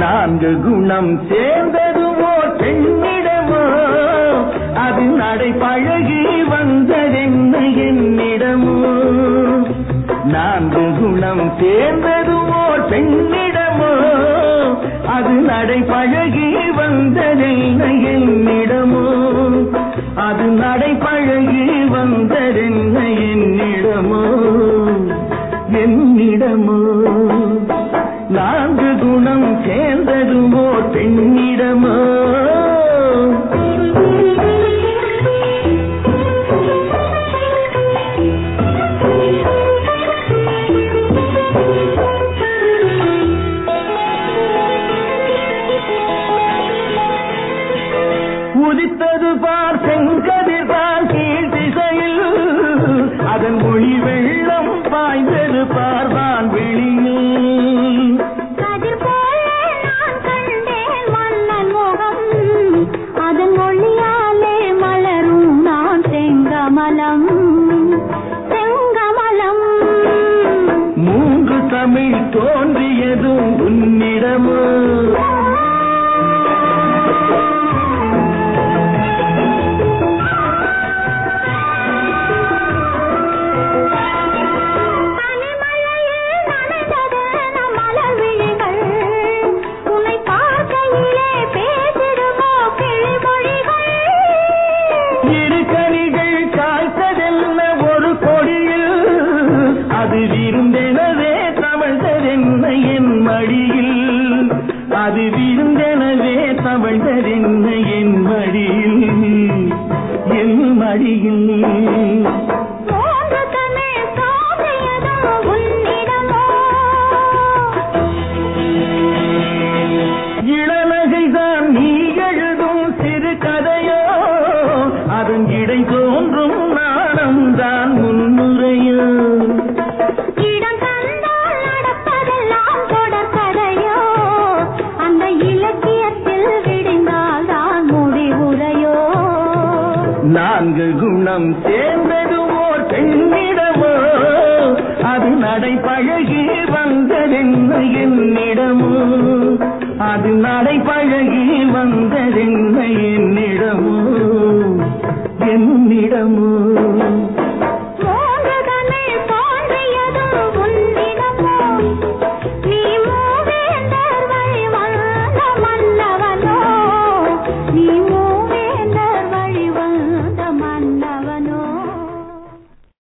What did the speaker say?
நான்கு குணம் சேர்ந்ததுவோ பெண்ணிடமோ அது நடை பழகி வந்ததென்ன என்னிடமோ நான்கு குணம் சேர்ந்ததுவோ பெண்ணிடமோ அது நடை பழகி வந்ததென்ன என்னிடமோ அது நடை பழகி வந்ததென்ன என்னிடமோ என்னிடமோ நான்கு குணம் சேர்ந்ததுமோ பெண்ணிடமோ உதித்தது பார் செங்கதிர் பார் கீழ் திசையில் அதன் ஒளி வெள்ளம் பாய்ந்தது பார்வான் வெளியில் கதிர் போல நான் கண்டேன் மன்னன் முகம் அதன் ஒளியாலே மலரும் நான் செங்கமலம் செங்கமலம் மூன்று தமிழ் தோன்றியதும் உன்னிடமோ பனிமழையில் நனைந்தது நம் மலர் விழிகள். உன்னை பார்க்கையிலே பேசிடுமோ கிளிமொழிகள் இரு கனிகள் காய்த்ததென்ன ஒரு கொடியில் அது விருந்தெனவே தவழ்ந்ததென்ன என் மடியில் அது விருந்தெனவே தவழ்ந்ததென்ன என் மடியில் என் மடியில் மூன்று தமிழ் தோன்றியதும் உன்னிடமோ இளநகைதான் நீ எழுதும் சிறு கதையோ அதன் இடை தோன்றும் நாணம்தான் முன்னுரையோ இடம் தந்தால் நடப்பதெல்லாம் தொடர்கதையோ அந்த இலக்கியத்தில் விடிந்தால் தான் முடிவுரையோ நான்கு குணம் சேர்ந்தது ஓர் பெண்ணிடமோ அது நடை பழகி வந்ததென்ன என்னிடமோ அது நடை பழகி வந்ததென்ன என்னிடமோ என்னிடமோ